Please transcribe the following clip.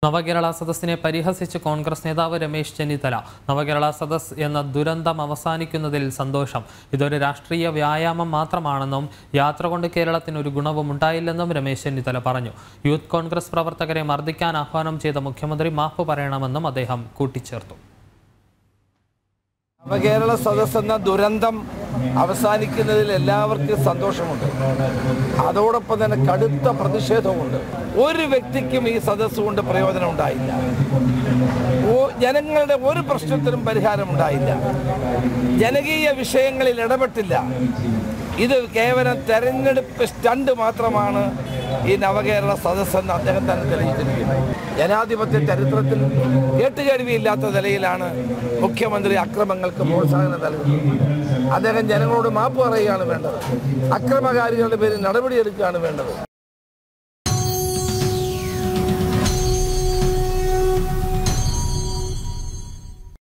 നവകേരള സദസ്സിനെ പരിഹസിച്ച് കോൺഗ്രസ് നേതാവ് രമേശ് ചെന്നിത്തല നവകേരള സദസ് എന്ന ദുരന്തം അവസാനിക്കുന്നതിൽ സന്തോഷം ഇതൊരു രാഷ്ട്രീയ വ്യായാമം മാത്രമാണെന്നും യാത്ര കൊണ്ട് കേരളത്തിന് ഒരു ഗുണവും ഉണ്ടായില്ലെന്നും രമേശ് ചെന്നിത്തല പറഞ്ഞു യൂത്ത് കോൺഗ്രസ് പ്രവർത്തകരെ മർദ്ദിക്കാൻ ആഹ്വാനം ചെയ്ത മുഖ്യമന്ത്രി മാപ്പ് പറയണമെന്നും അദ്ദേഹം കൂട്ടിച്ചേർത്തു നവകേരള സദസ് എന്ന ദുരന്തം അവസാനിക്കുന്നതിൽ എല്ലാവർക്കും സന്തോഷമുണ്ട് അതോടൊപ്പം തന്നെ കടുത്ത പ്രതിഷേധവുമുണ്ട് ഒരു വ്യക്തിക്കും ഈ സദസ് കൊണ്ട് പ്രയോജനം ഉണ്ടായില്ല ഓ- ജനങ്ങളുടെ ഒരു പ്രശ്നത്തിനും പരിഹാരം ഉണ്ടായില്ല ജനകീയ വിഷയങ്ങളിൽ ഇടപെട്ടില്ല ഇത് കേവലം തെരഞ്ഞെടുപ്പ് സ്റ്റണ്ട് മാത്രമാണ് ഈ നവകേരള സദസ് എന്ന് അദ്ദേഹം തന്നെ തെളിയിച്ചിരിക്കുന്നത് ജനാധിപത്യ ചരിത്രത്തിൽ കേട്ടുകേഴ്വിയില്ലാത്ത നിലയിലാണ് മുഖ്യമന്ത്രി അക്രമങ്ങൾക്ക് പ്രോത്സാഹനം നൽകുന്നത് അദ്ദേഹം ജനങ്ങളോട് മാപ്പ് പറയുകയാണ് വേണ്ടത് അക്രമകാരികളുടെ പേരിൽ നടപടിയെടുക്കുകയാണ് വേണ്ടത്